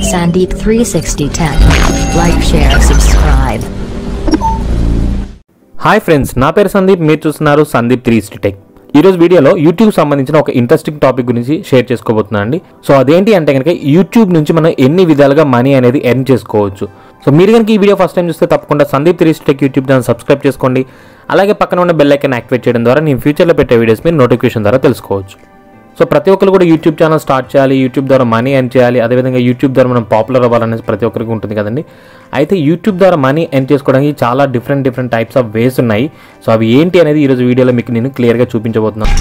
Sandeep 36010. Like, share, subscribe. Hi friends నా పేరు సందీప్ మీరు చూస్తున్నారు సందీప్ త్రీ టెక్ ఈరోజు వీడియోలో యూట్యూబ్ సంబంధించిన ఒక ఇంట్రెస్టింగ్ టాపిక్ గురించి షేర్ చేసుకోబోతున్నాను అండి సో అదేంటి అంటే కనుక యూట్యూబ్ నుంచి మనం ఎన్ని విధాలుగా మనీ అనేది ఎర్న్ చేసుకోవచ్చు సో మీరు కనుక ఈ వీడియో ఫస్ట్ టైం చూస్తే తప్పకుండా Sandeep three tech YouTube channel subscribe చేసుకోండి అలాగే పక్కన ఉన్న బెల్ ఐకన్ యాక్టివేట్ చేయడం ద్వారా నేను ఫ్యూచర్లో పెట్టే వీడియోస్ మీరు నోటిఫికేషన్ ద్వారా తెలుసుకోవచ్చు సో ప్రతి ఒక్కరు కూడా యూట్యూబ్ ఛానల్ స్టార్ట్ చేయాలి యూట్యూబ్ ద్వారా మనీ ఎర్న్ చేయాలి అదేవిధంగా యూట్యూబ్ ద్వారా మనం పాపులర్ అవ్వాలనేది ప్రతి ఒక్కరికి ఉంటుంది కదండి అయితే యూట్యూబ్ ద్వారా మనీ ఎర్న్ చేసుకోవడానికి చాలా different different types of ways ఉన్నాయి సో అవి ఏంటి అనేది ఈరోజు వీడియోలో మీకు నేను క్లియర్గా చూపించబోతున్నాను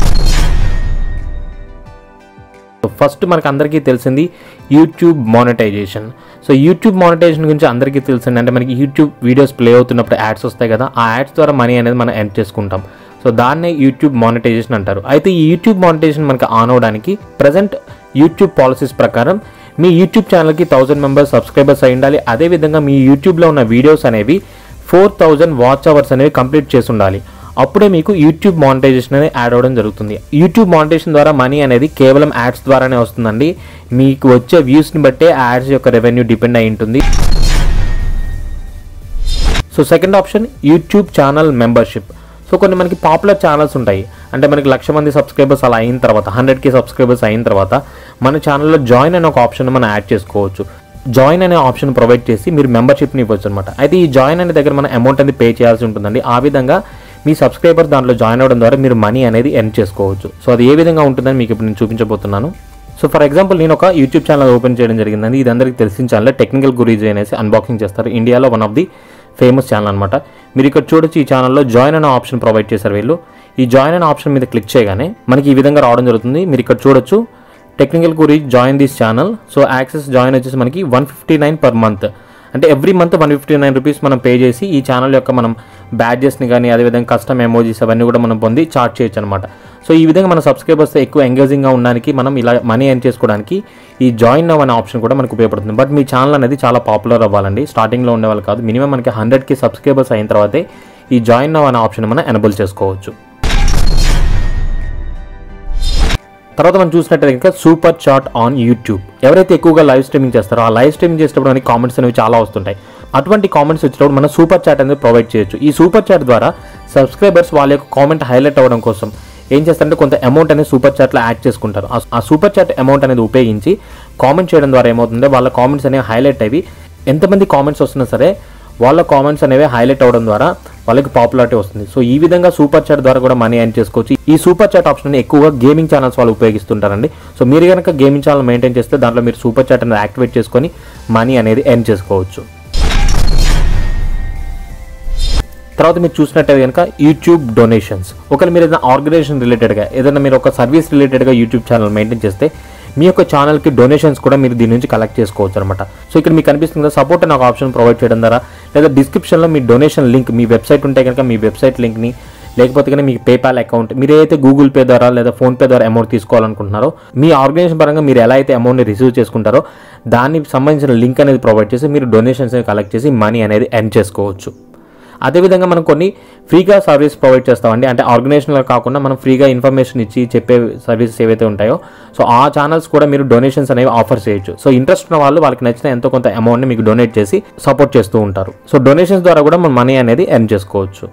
ఫస్ట్ మనకు అందరికీ తెలిసింది YouTube monetization so YouTube monetization గురించి అందరికీ తెలిసింది అంటే మనకి యూట్యూబ్ వీడియోస్ ప్లే అవుతున్నప్పుడు యాడ్స్ వస్తాయి కదా ఆ యాడ్స్ ద్వారా మనీ అనేది మనం ఎర్న్ చేసుకుంటాం సో దాన్నే యూట్యూబ్ మానిటైజేషన్ అంటారు అయితే ఈ యూట్యూబ్ మానిటైజేషన్ మనకి ఆన్ అవడానికి ప్రజెంట్ యూట్యూబ్ పాలసీస్ ప్రకారం మీ యూట్యూబ్ ఛానల్కి థౌసండ్ మెంబర్స్ సబ్స్క్రైబర్స్ అయి ఉండాలి అదేవిధంగా మీ యూట్యూబ్లో ఉన్న వీడియోస్ అనేవి ఫోర్ థౌజండ్ వాచ్ అవర్స్ అనేవి కంప్లీట్ చేసి ఉండాలి అప్పుడే మీకు యూట్యూబ్ మానిటైజేషన్ అనేది యాడ్ అవ్వడం జరుగుతుంది యూట్యూబ్ మానిటైజేషన్ ద్వారా మనీ అనేది కేవలం యాడ్స్ ద్వారానే వస్తుందండి మీకు వచ్చే వ్యూస్ని బట్టే యాడ్స్ యొక్క రెవెన్యూ డిపెండ్ అయి ఉంటుంది so second option YouTube channel membership so కొన్ని మనకి పాపులర్ ఛానల్స్ ఉంటాయి అంటే మనకి లక్ష మంది సబ్స్క్రైబర్స్ అలా అయిన తర్వాత హండ్రెడ్ కే సబ్స్క్రైబర్స్ అయిన తర్వాత మన ఛానల్లో జాయిన్ అనే ఒక ఆప్షన్ మనం యాడ్ చేసుకోవచ్చు జాయిన్ అనే ఆప్షన్ ప్రొవైడ్ చేసి మీరు మెంబర్షిప్ని ఇవ్వచ్చు అనమాట అయితే ఈ జాయిన్ అనే దగ్గర మన అమౌంట్ అనేది పే చేయాల్సి ఉంటుందండి ఆ విధంగా మీ సబ్స్క్రైబర్స్ దాంట్లో జాయిన్ అవ్వడం ద్వారా మీరు మనీ అనేది ఎర్న్ చేసుకోవచ్చు సో అది ఏ విధంగా ఉంటుందని మీకు ఇప్పుడు నేను చూపించబోతున్నాను సో ఫర్ ఎగ్జాంపుల్ నేను ఒక యూట్యూబ్ ఛానల్ ఓపెన్ చేయడం జరిగిందండి ఇది అందరికీ తెలిసిన ఛానల్ టెక్నికల్ గురీజీ అనేసి అన్బాక్సింగ్ చేస్తారు ఇండియాలో one of the famous channel అనమాట మీరు ఇక్కడ చూడొచ్చు ఈ ఛానల్లో జాయిన్ అనే ఆప్షన్ ప్రొవైడ్ చేశారు వీళ్ళు ఈ జాయిన్ అనే ఆప్షన్ మీద క్లిక్ చేయగానే మనకి ఈ విధంగా రావడం జరుగుతుంది మీరు ఇక్కడ చూడొచ్చు టెక్నికల్ గురి join this channel so access join వచ్చేసి మనకి one fifty nine per month అంటే every month one fifty nine rupees మనం పే చేసి ఈ ఛానల్ యొక్క మనం బ్యాడ్జెస్ని కానీ అదేవిధంగా కస్టమ్ ఎమోజీస్ అవన్నీ కూడా మనం పొంది చార్ట్ చేయొచ్చు అనమాట సో ఈ విధంగా మన సబ్స్క్రైబర్స్ ఎక్కువ ఎంగేజింగ్గా ఉండడానికి మనం ఇలా మనీ ఎర్న్ చేసుకోవడానికి ఈ జాయిన్ నవ్ అనే ఆప్షన్ కూడా మనకు ఉపయోగపడుతుంది బట్ మీ ఛానల్ అనేది చాలా పాపులర్ అవ్వాలండి స్టార్టింగ్లో ఉండేవాళ్ళు కాదు మినిమం మనకి హండ్రెడ్కి సబ్స్క్రైబర్స్ అయిన తర్వాతే ఈ జాయిన్ నవ్ అనే ఆప్షన్ మనం ఎనబుల్ చేసుకోవచ్చు తర్వాత మనం చూసినట్టయితే కనుక సూపర్ చాట్ ఆన్ యూట్యూబ్ ఎవరైతే ఎక్కువగా లైవ్ స్ట్రీమింగ్ చేస్తారో ఆ లైవ్ స్ట్రీమింగ్ చేసేటప్పుడు మనకి కామెంట్స్ అనేవి చాలా వస్తుంటాయి అటువంటి కామెంట్స్ వచ్చినప్పుడు మనం సూపర్ చాట్ అనేది ప్రొవైడ్ చేయొచ్చు ఈ సూపర్ చాట్ ద్వారా సబ్స్క్రైబర్స్ వాళ్ళ యొక్క కామెంట్ హైలైట్ అవ్వడం కోసం ఏం చేస్తారంటే కొంత అమౌంట్ అనేది సూపర్ చాట్లో యాడ్ చేసుకుంటారు ఆ- ఆ సూపర్ చాట్ అమౌంట్ అనేది ఉపయోగించి కామెంట్ చేయడం ద్వారా ఏమవుతుందో వాళ్ళ కామెంట్స్ అనేవి హైలైట్ అయ్యి ఎంతమంది కామెంట్స్ వస్తున్నా సరే వాళ్ళ కామెంట్స్ అనేవి హైలైట్ అవ్వడం ద్వారా వాళ్ళకి పాపులారిటీ వస్తుంది సో ఈ విధంగా సూపర్ చాట్ ద్వారా కూడా మనీ ఎర్న్ చేసుకోవచ్చు ఈ సూపర్ చాట్ ఆప్షన్ ఎక్కువగా గేమింగ్ ఛానల్స్ వాళ్ళు ఉపయోగిస్తుంటారండి సో మీరు కనుక గేమింగ్ ఛానల్ మెయింటైన్ చేస్తే దాంట్లో మీరు సూపర్ చాట్ అనేది యాక్టివేట్ చేసుకొని మనీ అనేది ఎర్న్ చేసుకోవచ్చు తర్వాత మీరు చూసినట్టయితే కనుక యూట్యూబ్ డొనేషన్స్ ఒకవేళ మీరు ఏదైనా ఆర్గనైజేషన్ రిలేటెడ్గా ఏదైనా మీరు ఒక సర్వీస్ రిలేటెడ్గా యూట్యూబ్ ఛానల్ మెయింటైన్ చేస్తే మీ యొక్క ఛానల్కి డొనేషన్స్ కూడా మీరు దీని నుంచి కలెక్ట్ చేసుకోవచ్చు అనమాట సో ఇక్కడ మీకు కనిపిస్తుంది కదా సపోర్ట్ అనే ఒక ఆప్షన్ ప్రొవైడ్ చేయడం ద్వారా లేదా డిస్క్రిప్షన్లో మీ డొనేషన్ లింక్ మీ వెబ్సైట్ ఉంటే కనుక మీ వెబ్సైట్ లింక్ని లేకపోతే కనుక మీకు పేపాల్ అకౌంట్ మీరు ఏదైతే గూగుల్ పే ద్వారా లేదా ఫోన్పే ద్వారా అమౌంట్ తీసుకోవాలనుకుంటున్నారో మీ ఆర్గనైజేషన్ పరంగా మీరు ఎలా అయితే అమౌంట్ని రిసీవ్ చేసుకుంటారో దానికి సంబంధించిన లింక్ అనేది ప్రొవైడ్ చేసి మీరు డొనేషన్స్ కలెక్ట్ చేసి మనీ అనేది ఎర్న్ చేసుకోవచ్చు అదేవిధంగా మనం కొన్ని ఫ్రీగా సర్వీస్ ప్రొవైడ్ చేస్తామండి అంటే ఆర్గనైజేషన్లో కాకుండా మనం ఫ్రీగా ఇన్ఫర్మేషన్ ఇచ్చి చెప్పే సర్వీసెస్ ఏవైతే ఉంటాయో సో ఆ ఛానల్స్ కూడా మీరు డొనేషన్స్ అనేవి ఆఫర్ చేయొచ్చు సో ఇంట్రెస్ట్ ఉన్న వాళ్ళు వాళ్ళకి నచ్చిన ఎంతో కొంత అమౌంట్ని మీకు డొనేట్ చేసి సపోర్ట్ చేస్తూ ఉంటారు సో డొనేషన్స్ ద్వారా కూడా మనం మనీ అనేది ఎర్న్ చేసుకోవచ్చు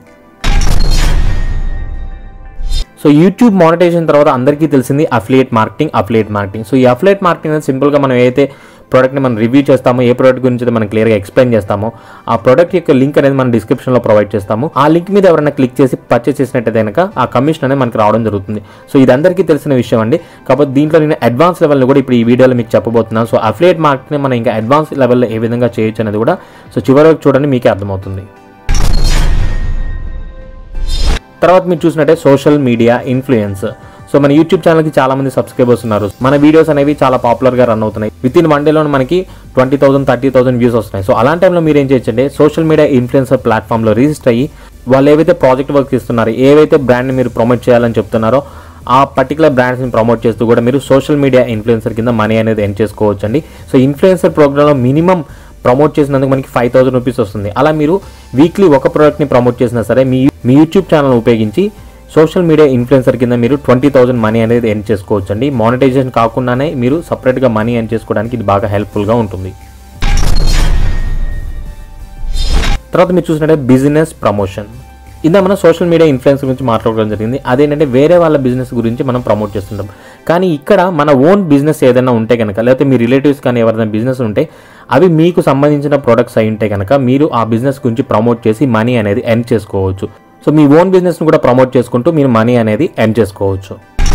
సో యూట్యూబ్ మానిటైజేషన్ తర్వాత అందరికీ తెలిసింది affiliate marketing affiliate marketing so ఈ అఫిలియేట్ మార్కెటింగ్ అనేది సింపుల్గా మనం ఏదైతే ప్రోడక్ట్ని మనం రివ్యూ చేస్తామో ఏ ప్రోడక్ట్ గురించి అయితే మనం క్లియర్గా ఎక్స్ప్లెయిన్ చేస్తామో ఆ ప్రోడక్ట్ యొక్క లింక్ అనేది మనం డిస్క్రిప్షన్లో ప్రొవైడ్ చేస్తాము ఆ లింక్ మీద ఎవరైనా క్లిక్ చేసి పర్చేస్ చేసినట్టయితే కనుక ఆ కమిషన్ అనేది మనకి రావడం జరుగుతుంది సో ఇది అందరికీ తెలిసిన విషయం అండి కాకపోతే దీంట్లో నేను అడ్వాన్స్ లెవెల్ని కూడా ఇప్పుడు ఈ వీడియోలో మీకు చెప్పబోతున్నాను సో అఫిలియేట్ మార్కెట్ని మనం ఇంకా అడ్వాన్స్ లెవెల్లో ఏ విధంగా చేయొచ్చు అనేది కూడా సో చివరి వరకు చూడండి మీకే అర్థమవుతుంది తర్వాత మీరు చూసినట్టే సోషల్ మీడియా ఇన్ఫ్లుయెన్స్ సో మన యూట్యూబ్ ఛానల్కి చాలా మంది సబ్స్క్రైబర్స్ ఉన్నారు మన వీడియోస్ అనేవి చాలా పాపులర్గా రన్ అవుతున్నాయి విత్ ఇన్ వన్ డేలో మనకి twenty thousand thirty thousand views వస్తున్నాయి సో అలాంటి టైంలో మీరు ఏం చేయొచ్చంటే సోషల్ మీడియా ఇన్ఫ్లుయెన్సర్ ప్లాట్ఫామ్లో రిజిస్టర్ అయ్యి వాళ్ళు ఏవైతే ప్రాజెక్ట్ వర్క్ ఇస్తున్నారు ఏవైతే బ్రాండ్ని మీరు ప్రమోట్ చేయాలని చెప్తున్నారో ఆ పర్టికులర్ బ్రాండ్స్ని ప్రమోట్ చేస్తూ కూడా మీరు సోషల్ మీడియా ఇన్ఫ్లుయెన్సర్ కింద మనీ అనేది ఎర్న్ చేసుకోవచ్చు అండి సో ఇన్ఫ్లుయెన్సర్ ప్రోగ్రామ్లో మినిమం ప్రమోట్ చేసినందుకు మనకి ఫైవ్ థౌసండ్ రూపీస్ వస్తుంది అలా మీరు వీక్లీ ఒక ప్రోడక్ట్ని ప్రమోట్ చేసినా సరే మీ మీ యూట్యూబ్ ఛానల్ ఉపయోగించి సోషల్ మీడియా ఇన్ఫ్లుయెన్సర్ కింద మీరు ట్వంటీ థౌసండ్ మనీ అనేది ఎర్న్ చేసుకోవచ్చు అండి మానిటైజేషన్ కాకుండానే మీరు సపరేట్గా మనీ ఎర్న్ చేసుకోవడానికి ఇది బాగా హెల్ప్ఫుల్గా ఉంటుంది తర్వాత మీరు చూసినట్టే బిజినెస్ ప్రమోషన్ ఇందా మనం సోషల్ మీడియా ఇన్ఫ్లుయెన్స్ గురించి మాట్లాడుకోవడం జరిగింది అదేంటంటే వేరే వాళ్ళ బిజినెస్ గురించి మనం ప్రమోట్ చేస్తుంటాం కానీ ఇక్కడ మన ఓన్ బిజినెస్ ఏదైనా ఉంటే కనుక లేకపోతే మీ రిలేటివ్స్ కానీ ఎవరైనా బిజినెస్ ఉంటే అవి మీకు సంబంధించిన ప్రొడక్ట్స్ అయి ఉంటే కనుక మీరు ఆ బిజినెస్ గురించి ప్రమోట్ చేసి మనీ అనేది ఎర్న్ చేసుకోవచ్చు సో మీ ఓన్ బిజినెస్ను కూడా ప్రమోట్ చేసుకుంటూ మీరు మనీ అనేది ఎర్న్ చేసుకోవచ్చు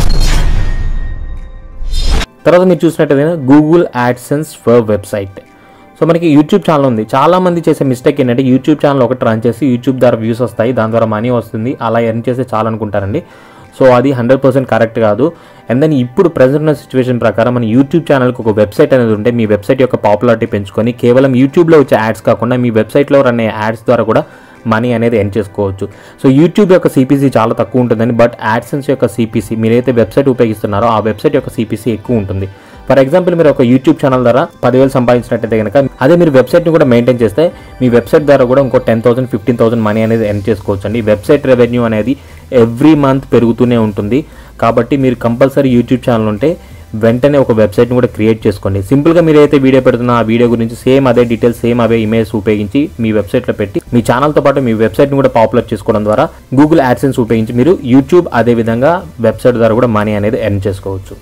తర్వాత మీరు చూసినట్టయితే Google AdSense for website so మనకి యూట్యూబ్ ఛానల్ ఉంది చాలా మంది చేసే మిస్టేక్ ఏంటంటే యూట్యూబ్ ఛానల్ ఒకటి రన్ చేసి యూట్యూబ్ ద్వారా వ్యూస్ వస్తాయి దాని ద్వారా మనీ వస్తుంది అలా ఎర్న్ చేస్తే చాలా అనుకుంటారండి సో అది హండ్రెడ్ పర్సెంట్ కరెక్ట్ కాదు అండ్ దెన్ ఇప్పుడు ప్రజెంట్ ఉన్న సిచ్యువేషన్ ప్రకారం మన యూట్యూబ్ ఛానల్కి ఒక వెబ్సైట్ అనేది ఉంటే మీ వెబ్సైట్ యొక్క పాపులారిటీ పెంచుకొని కేవలం యూట్యూబ్లో వచ్చే యాడ్స్ కాకుండా మీ వెబ్సైట్లో రన్ అయ్యే యాడ్స్ ద్వారా కూడా మనీ అనేది ఎర్న్ చేసుకోవచ్చు సో యూట్యూబ్ యొక్క సిపిసి చాలా తక్కువ ఉంటుందని బట్ యాడ్సెన్స్ యొక్క సిపిసి మీరైతే వెబ్సైట్ ఉపయోగిస్తున్నారో ఆ వెబ్సైట్ యొక్క సిపిసి ఎక్కువ ఉంటుంది ఫర్ ఎగ్జాంపుల్ మీరు ఒక యూట్యూబ్ ఛానల్ ద్వారా పదివేలు సంపాదించినట్టయితే కనుక అదే మీరు వెబ్సైట్ని కూడా మెయింటైన్ చేస్తే మీ వెబ్సైట్ ద్వారా కూడా ఇంకో ten thousand fifteen thousand money అనేది ఎర్న్ చేసుకోవచ్చు అండి వెబ్సైట్ రెవెన్యూ అనేది ఎవ్రీ మంత్ పెరుగుతూనే ఉంటుంది కాబట్టి మీరు కంపల్సరీ యూట్యూబ్ ఛానల్ ఉంటే వెంటనే ఒక వెబ్సైట్ని కూడా క్రియేట్ చేసుకోండి సింపుల్గా మీరు అయితే వీడియో పెడుతున్న ఆ వీడియో గురించి సేమ్ అదే డీటెయిల్స్ సేమ్ అవే ఇమేజ్ ఉపయోగించి మీ వెబ్సైట్లో పెట్టి మీ ఛానల్తో పాటు మీ వెబ్సైట్ని కూడా పాపులర్ చేసుకోవడం ద్వారా గూగుల్ యాడ్సెన్స్ ఉపయోగించి మీరు యూట్యూబ్ అదే విధంగా వెబ్సైట్ ద్వారా కూడా మనీ అనేది ఎర్న్ చేసుకోవచ్చు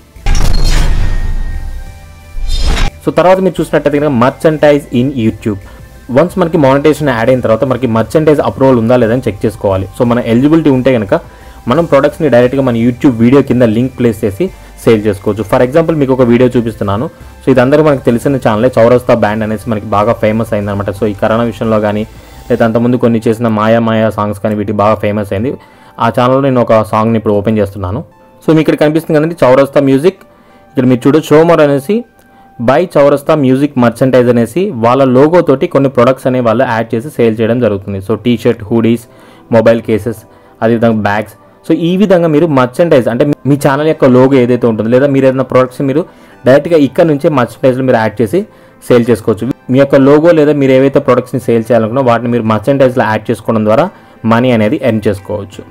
సో తర్వాత మీరు చూసినట్టయితే కనుక మర్చంటైజ్ ఇన్ యూట్యూబ్ వన్స్ మనకి మానిటైజేషన్ యాడ్ అయిన తర్వాత మనకి మర్చంటైజ్ అప్రూవల్ ఉందా లేదా అని చెక్ చేసుకోవాలి సో మన ఎలిజిబిలిటీ ఉంటే కనుక మనం ప్రొడక్ట్స్ని డైరెక్ట్గా మన యూట్యూబ్ వీడియో కింద లింక్ ప్లేస్ చేసి సేల్ చేసుకోవచ్చు ఫర్ ఎగ్జాంపుల్ మీకు ఒక వీడియో చూపిస్తున్నాను సో ఇది అందరూ మనకి తెలిసిన ఛానలే చౌరస్తా బ్యాండ్ అనేసి మనకి బాగా ఫేమస్ అయిందనమాట సో ఈ కరోనా విషయంలో కానీ లేదా అంతకుముందు కొన్ని చేసిన మాయా మాయా సాంగ్స్ కానీ వీటికి బాగా ఫేమస్ అయింది ఆ ఛానల్లో నేను ఒక సాంగ్ని ఇప్పుడు ఓపెన్ చేస్తున్నాను సో మీకు ఇక్కడ కనిపిస్తుంది కదండి చౌరస్తా మ్యూజిక్ ఇక్కడ మీరు చూడొచ్చు షోమర్ అనేసి బై చౌరస్తా మ్యూజిక్ మర్చంటైజ్ అనేసి వాళ్ళ లోగో తోటి కొన్ని ప్రొడక్ట్స్ అనే వాళ్ళు యాడ్ చేసి సేల్ చేయడం జరుగుతుంది so T shirt hoodies mobile cases అదేవిధంగా బ్యాగ్స్ సో ఈ విధంగా మీరు మర్చంటైజ్ అంటే మీ- మీ ఛానల్ యొక్క లోగో ఏదైతే ఉంటుందో లేదా మీరు ఏదైనా ప్రొడక్ట్స్ మీరు డైరెక్ట్గా ఇక్కడ నుంచే మర్చంటైజ్లో మీరు యాడ్ చేసి సేల్ చేసుకోవచ్చు మీ యొక్క లోగో లేదా మీరు ఏవైతే ప్రొడక్ట్స్ని సేల్ చేయాలనుకున్నా వాటిని మీరు మర్చంటైజ్లో యాడ్ చేసుకోవడం ద్వారా మనీ అనేది ఎర్న్ చేసుకోవచ్చు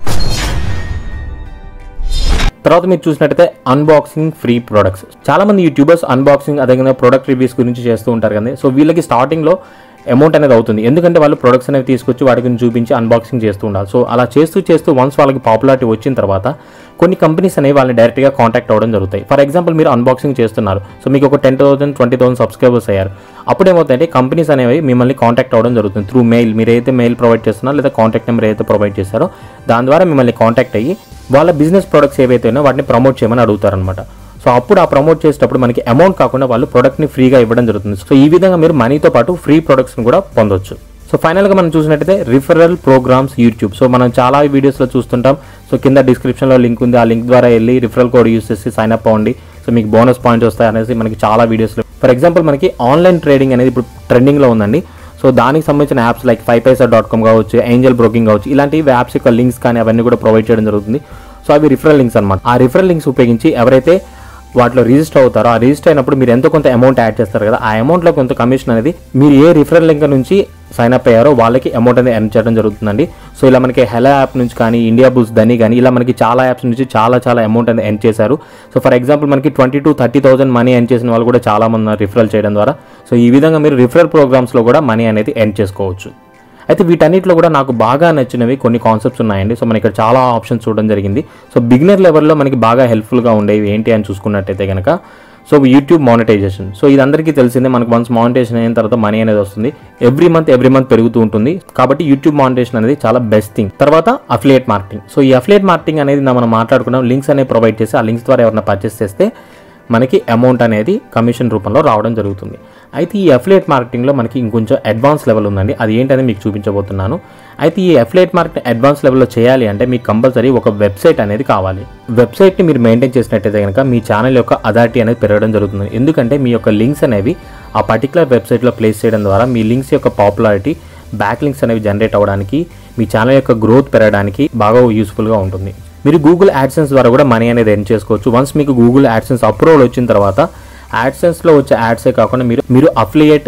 తర్వాత మీరు చూసినట్టయితే అన్బాక్సింగ్ ఫ్రీ ప్రొడక్ట్స్ చాలా మంది యూట్యూబర్స్ అన్బాక్సింగ్ అదేవిధంగా ప్రొడక్ట్ రివ్యూస్ గురించి చేస్తూ ఉంటారు కదా సో వీళ్ళకి స్టార్టింగ్లో అమౌంట్ అనేది అవుతుంది ఎందుకంటే వాళ్ళు ప్రొడక్ట్స్ అనేవి తీసుకొచ్చి వాటి గురించి చూపించి అన్బాక్సింగ్ చేస్తూ ఉండాలి సో అలా చేస్తూ చేస్తూ వన్స్ వాళ్ళకి పాపులారిటీ వచ్చిన తర్వాత కొన్ని కంపెనీస్ అనేవి వాళ్ళని డైరెక్ట్గా కాంటాక్ట్ అవ్వడం జరుగుతాయి ఫర్ ఎగ్జాంపుల్ మీరు అన్బాక్సింగ్ చేస్తున్నారు సో మీకు ఒక ten thousand twenty thousand subscribers అయ్యారు అప్పుడు ఏమవుతాయంటే కంపెనీస్ అనేవి మిమ్మల్ని కాంటాక్ట్ అవ్వడం జరుగుతుంది త్రూ మెయిల్ మీరు ఏదైతే మెయిల్ ప్రొవైడ్ చేస్తున్నారో లేదా కాంటాక్ట్ నెంబర్ ఏదైతే ప్రొవైడ్ చేస్తారో దాని ద్వారా మిమ్మల్ని కాంటాక్ట్ అయ్యి వాళ్ళ బిజినెస్ ప్రొడక్ట్స్ ఏవైతే ఉన్నాయో వాటిని ప్రమోట్ చేయమని అడుగుతారనమాట సో అప్పుడు ఆ ప్రమోట్ చేసేటప్పుడు మనకి అమౌంట్ కాకుండా వాళ్ళు ప్రొడక్ట్ని ఫ్రీగా ఇవ్వడం జరుగుతుంది సో ఈ విధంగా మీరు మనీతో పాటు ఫ్రీ ప్రొడక్ట్స్ని కూడా పొందొచ్చు సో ఫైనల్గా మనం చూసినట్టయితే రిఫరల్ ప్రోగ్రామ్స్ యూట్యూబ్ సో మనం చాలా వీడియోస్లో చూస్తుంటాం సో కింద డిస్క్రిప్షన్లో లింక్ ఉంది ఆ లింక్ ద్వారా వెళ్ళి రిఫరల్ కోడ్ యూస్ చేసి సైన్ అప్ అవ్వండి సో మీకు బోనస్ పాయింట్స్ వస్తాయి అనేసి మనకి చాలా వీడియోస్లో ఫర్ ఎగ్జాంపుల్ మనకి ఆన్లైన్ ట్రేడింగ్ అనేది ఇప్పుడు ట్రెండింగ్లో ఉందండి సో దానికి సంబంధించిన apps like five paisa dot com కావచ్చు ఏంజల్ బ్రోకింగ్ కావచ్చు ఇలాంటి యాప్స్ యొక్క లింక్స్ కానీ అవన్నీ కూడా ప్రొవైడ్ చేయడం జరుగుతుంది సో అవి రిఫరల్ లింక్స్ అనమాట ఆ రిఫరల్ లింక్స్ ఉపయోగించి ఎవరైతే వాటిలో రిజిస్టర్ అవుతారో ఆ రిజిస్టర్ అయినప్పుడు మీరు ఎంతో కొంత అమౌంట్ యాడ్ చేస్తారు కదా ఆ అమౌంట్లో కొంత కమిషన్ అనేది మీరు ఏ రిఫరల్ లింక్ నుంచి సైన్ అప్ అయ్యారో వాళ్ళకి అమౌంట్ అనేది ఎర్న్ చేయడం జరుగుతుందండి సో ఇలా మనకి హెలా యాప్ నుంచి కానీ ఇండియా బుల్స్ దని కానీ ఇలా మనకి చాలా యాప్స్ నుంచి చాలా చాలా అమౌంట్ అనేది ఎర్న్ చేశారు సో ఫర్ ఎగ్జాంపుల్ మనకి twenty to thirty thousand money earn చేసిన వాళ్ళు కూడా చాలా మంది ఉన్నారు రిఫరల్ చేయడం ద్వారా సో ఈ విధంగా మీరు రిఫరల్ ప్రోగ్రామ్స్లో కూడా మనీ అనేది ఎర్న్ చేసుకోవచ్చు అయితే వీటన్నిటిలో కూడా నాకు బాగా నచ్చినవి కొన్ని కాన్సెప్ట్స్ ఉన్నాయండి సో మన ఇక్కడ చాలా ఆప్షన్స్ చూడడం జరిగింది సో బిగినర్ లెవెల్లో మనకి బాగా హెల్ప్ఫుల్గా ఉండేవి ఏంటి అని చూసుకున్నట్టయితే కనుక సో యూట్యూబ్ మానిటైజేషన్ సో ఇది అందరికీ తెలిసిందే మనకు వన్స్ మానిటైజేషన్ అయిన తర్వాత మనీ అనేది వస్తుంది ఎవ్రీ మంత్ ఎవ్రీ మంత్ పెరుగుతూ ఉంటుంది కాబట్టి యూట్యూబ్ మానిటైజేషన్ అనేది చాలా బెస్ట్ థింగ్ తర్వాత అఫిలియేట్ మార్కెటింగ్ సో ఈ అఫిలియేట్ మార్కెటింగ్ అనేది మనం మాట్లాడుకున్నాం లింక్స్ అనేవి ప్రొవైడ్ చేసి ఆ లింక్స్ ద్వారా ఎవరైనా పర్చేస్ చేస్తే మనకి అమౌంట్ అనేది కమిషన్ రూపంలో రావడం జరుగుతుంది అయితే ఈ అఫిలియేట్ మార్కెటింగ్లో మనకి ఇంకొంచెం అడ్వాన్స్ లెవెల్ ఉందండి అది ఏంటనేది మీకు చూపించబోతున్నాను అయితే ఈ అఫిలియేట్ మార్కెట్ అడ్వాన్స్ లెవెల్లో చేయాలి అంటే మీకు కంపల్సరీ ఒక వెబ్సైట్ అనేది కావాలి వెబ్సైట్ని మీరు మెయింటైన్ చేసినట్టయితే కనుక మీ ఛానల్ యొక్క అథారిటీ అనేది పెరగడం జరుగుతుంది ఎందుకంటే మీ యొక్క లింక్స్ అనేవి ఆ పర్టికులర్ వెబ్సైట్లో ప్లేస్ చేయడం ద్వారా మీ లింక్స్ యొక్క పాపులారిటీ బ్యాక్ లింక్స్ అనేవి జనరేట్ అవ్వడానికి మీ ఛానల్ యొక్క గ్రోత్ పెరగడానికి బాగా యూస్ఫుల్గా ఉంటుంది మీరు గూగుల్ యాడ్సెన్స్ ద్వారా కూడా మనీ అనేది ఎర్న్ చేసుకోవచ్చు వన్స్ మీకు గూగుల్ యాడ్సెన్స్ అప్రూవల్ వచ్చిన తర్వాత యాడ్సెన్స్లో వచ్చే యాడ్సే కాకుండా మీరు మీరు అఫిలియేట్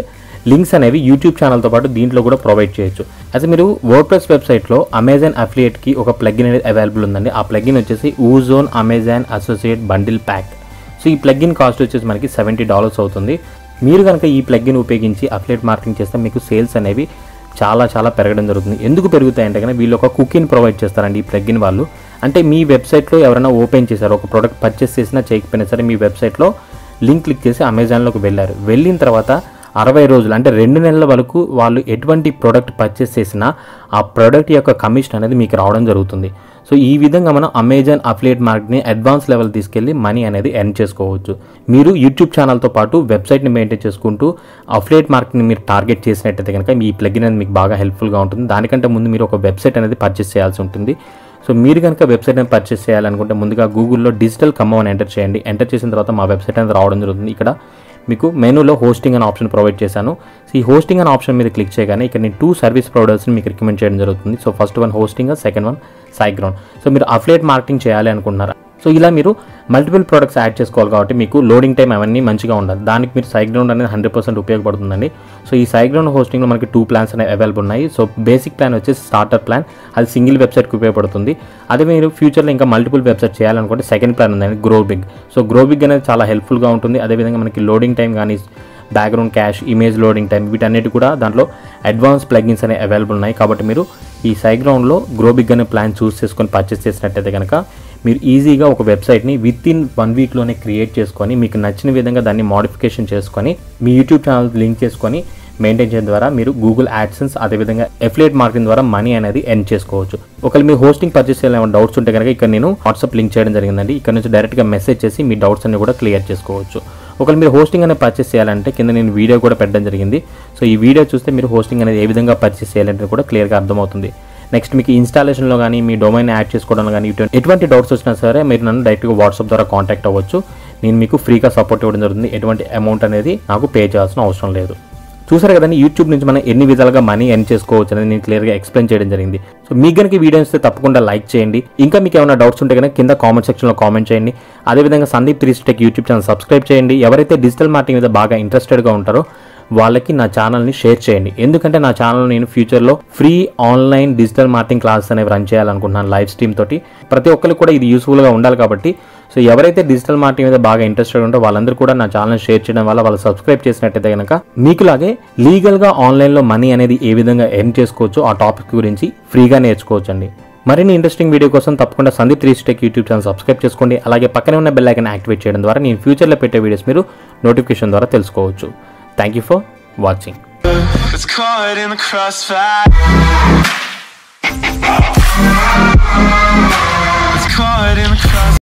లింక్స్ అనేవి యూట్యూబ్ ఛానల్తో పాటు దీంట్లో కూడా ప్రొవైడ్ చేయొచ్చు అయితే మీరు వర్డ్ ప్లస్ వెబ్సైట్లో అమెజాన్ అఫిలియేట్కి ఒక ప్లగిన్ అనేది అవైలబుల్ ఉందండి ఆ ప్లగిన్ వచ్చేసి ఊజోన్ Amazon associate bundle pack so ఈ ప్లగిన్ కాస్ట్ వచ్చేసి మనకి సెవెంటీ డాలర్స్ అవుతుంది మీరు కనుక ఈ ప్లగిన్ ఉపయోగించి అఫిలియేట్ మార్కెటింగ్ చేస్తే మీకు సేల్స్ అనేవి చాలా చాలా పెరగడం జరుగుతుంది ఎందుకు పెరుగుతాయంటే కనుక వీళ్ళు ఒక కుకీని ప్రొవైడ్ చేస్తారండి ఈ ప్లగిన్ వాళ్ళు అంటే మీ వెబ్సైట్లో ఎవరైనా ఓపెన్ చేశారు ఒక ప్రోడక్ట్ పర్చేస్ చేసినా చేయకపోయినా సరే మీ వెబ్సైట్లో లింక్ క్లిక్ చేసి అమెజాన్లోకి వెళ్ళారు వెళ్ళిన తర్వాత అరవై రోజులు అంటే రెండు నెలల వరకు వాళ్ళు ఎటువంటి ప్రోడక్ట్ పర్చేస్ చేసినా ఆ ప్రోడక్ట్ యొక్క కమిషన్ అనేది మీకు రావడం జరుగుతుంది సో ఈ విధంగా మనం అమెజాన్ అఫిలియేట్ మార్కెట్ని అడ్వాన్స్ లెవెల్ తీసుకెళ్ళి మనీ అనేది ఎర్న్ చేసుకోవచ్చు మీరు యూట్యూబ్ ఛానల్తో పాటు వెబ్సైట్ని మెయింటైన్ చేసుకుంటూ అఫిలియేట్ మార్కెట్ని మీరు టార్గెట్ చేసినట్టయితే కనుక మీ ప్లగిన్ అనేది మీకు బాగా హెల్ప్ఫుల్గా ఉంటుంది దానికంటే ముందు మీరు ఒక వెబ్సైట్ అనేది పర్చేస్ చేయాల్సి ఉంటుంది సో మీరు కనుక వెబ్సైట్ అనేది పర్చేస్ చేయాలనుకుంటే ముందుగా గూగుల్లో డిజిటల్ కమ్మో అని ఎంటర్ చేయండి ఎంటర్ చేసిన తర్వాత మా వెబ్సైట్ అనేది రావడం జరుగుతుంది ఇక్కడ మీకు మెనూలో హోస్టింగ్ అనే ఆప్షన్ ప్రొవైడ్ చేశాను సో ఈ హోస్టింగ్ అనే ఆప్షన్ మీద క్లిక్ చేయగానే ఇక్కడ నేను టూ సర్వీస్ ప్రొవైడర్స్ని మీకు రికమెండ్ చేయడం జరుగుతుంది so first one hosting second one SiteGround so మీరు అఫ్లేట్ మార్కెటింగ్ చేయాలి అనుకుంటున్నారా సో ఇలా మీరు మల్టిపుల్ ప్రొడక్ట్స్ యాడ్ చేసుకోవాలి కాబట్టి మీకు లోడింగ్ టైం అవన్నీ మంచిగా ఉండాలి దానికి మీరు సైగ్రౌండ్ అనేది హండ్రెడ్ పర్సెంట్ ఉపయోగపడుతుందండి సో ఈ సైగ్రౌండ్ హోస్టింగ్లో మనకి టూ ప్లాన్స్ అనేవి అవైలబుల్ ఉన్నాయి సో బేసిక్ ప్లాన్ వచ్చేసి స్టార్టర్ ప్లాన్ అది సింగిల్ వెబ్సైట్కి ఉపయోగపడుతుంది అదే మీరు ఫ్యూచర్లో ఇంకా మల్టిపుల్ వెబ్సైట్ చేయాలనుకుంటే సెకండ్ ప్లాన్ ఉందండి grow big so grow big అనేది చాలా హెల్ప్ఫుల్గా ఉంటుంది అదేవిధంగా మనకి లోడింగ్ టైం కానీ background cache image loading time వీటన్నిటి కూడా దాంట్లో అడ్వాన్స్ ప్లగిన్స్ అనేవి అవైలబుల్ ఉన్నాయి కాబట్టి మీరు ఈ సైగ్రౌండ్లో గ్రో బిగ్ అనే ప్లాన్ చూస్ చేసుకొని పర్చేస్ చేసినట్టయితే కనుక మీరు ఈజీగా ఒక వెబ్సైట్ని విత్ ఇన్ వన్ వీక్లోనే క్రియేట్ చేసుకొని మీకు నచ్చిన విధంగా దాన్ని మోడిఫికేషన్ చేసుకొని మీ యూట్యూబ్ ఛానల్ లింక్ చేసుకొని మెయింటైన్ చేయడం ద్వారా మీరు గూగుల్ యాడ్సెన్స్ అదేవిధంగా ఎఫ్లేట్ మార్కెటింగ్ ద్వారా మనీ అనేది ఎర్న్ చేసుకోవచ్చు ఒకవేళ మీ హోస్టింగ్ పర్చేస్ చేయాలని డౌట్స్ ఉంటే కనుక ఇక్కడ నేను వాట్సాప్ లింక్ చేయడం జరిగిందండి ఇక్కడ నుంచి డైరెక్ట్గా మెసేజ్ చేసి మీ డౌట్స్ అన్ని కూడా క్లియర్ చేసుకోవచ్చు ఒకవేళ మీరు హోస్టింగ్ అనేది పర్చేస్ చేయాలంటే కింద నేను వీడియో కూడా పెట్టడం జరిగింది సో ఈ వీడియో చూస్తే మీరు హోస్టింగ్ అనేది ఏ విధంగా పర్చేస్ చేయాలంటే కూడా క్లియర్గా అర్థమవుతుంది నెక్స్ట్ మీకు ఇన్స్టాలేషన్లో కానీ మీ డొమైన్ యాడ్ చేసుకోవడంలో కానీ ఇటు- ఎటువంటి డౌట్స్ వచ్చినా సరే మీరు నన్ను డైరెక్ట్గా వాట్సాప్ ద్వారా కాంటాక్ట్ అవ్వచ్చు నేను మీకు ఫ్రీగా సపోర్ట్ ఇవ్వడం జరుగుతుంది ఎటువంటి అమౌంట్ అనేది నాకు పే చేయాల్సిన అవసరం లేదు చూసారు కదండి యూట్యూబ్ నుంచి మనం ఎన్ని విధాలుగా మనీ ఎర్న్ చేసుకోవచ్చు అనేది నేను క్లియర్గా ఎక్స్ప్లెయిన్ చేయడం జరిగింది సో మీకు కనుక ఈ వీడియో ఇస్తే తప్పకుండా లైక్ చేయండి ఇంకా మీకు ఏమైనా డౌట్స్ ఉంటే కనుక కింద కామెంట్ సెక్షన్లో కామెంట్ చేయండి అదేవిధంగా Sandeep three tech YouTube channel subscribe చేయండి ఎవరైతే డిజిటల్ మార్కెటింగ్ మీద బాగా ఇంట్రెస్టెడ్గా ఉంటారో వాళ్ళకి నా ఛానల్ని షేర్ చేయండి ఎందుకంటే నా ఛానల్ నేను ఫ్యూచర్లో free online digital marketing classes అనేవి రన్ చేయాలనుకుంటున్నాను లైవ్ స్ట్రీమ్ తోటి ప్రతి ఒక్కరికి కూడా ఇది యూస్ఫుల్గా ఉండాలి కాబట్టి సో ఎవరైతే డిజిటల్ మార్కెటింగ్ మీద బాగా ఇంట్రెస్టెడ్ ఉంటో వాళ్ళందరూ కూడా నా ఛానల్ షేర్ చేయడం వల్ల వాళ్ళు సబ్స్క్రైబ్ చేసినట్టయితే కనుక మీకులాగే లీగల్గా ఆన్లైన్లో మనీ అనేది ఏ విధంగా ఎర్న్ చేసుకోవచ్చు ఆ టాపిక్ గురించి ఫ్రీగా నేర్చుకోవచ్చు అండి మరిన్ని ఇంట్రెస్టింగ్ వీడియో కోసం తప్పకుండా Sandeep three tech YouTube channel subscribe చేసుకోండి అలాగే పక్కనే ఉన్న బెల్ ఐకన్ యాక్టివేట్ చేయడం ద్వారా నేను ఫ్యూచర్లో పెట్టే వీడియోస్ మీరు నోటిఫికేషన్ ద్వారా తెలుసుకోవచ్చు thank you for watching It's caught in the crossfire. It's caught in the crossfire.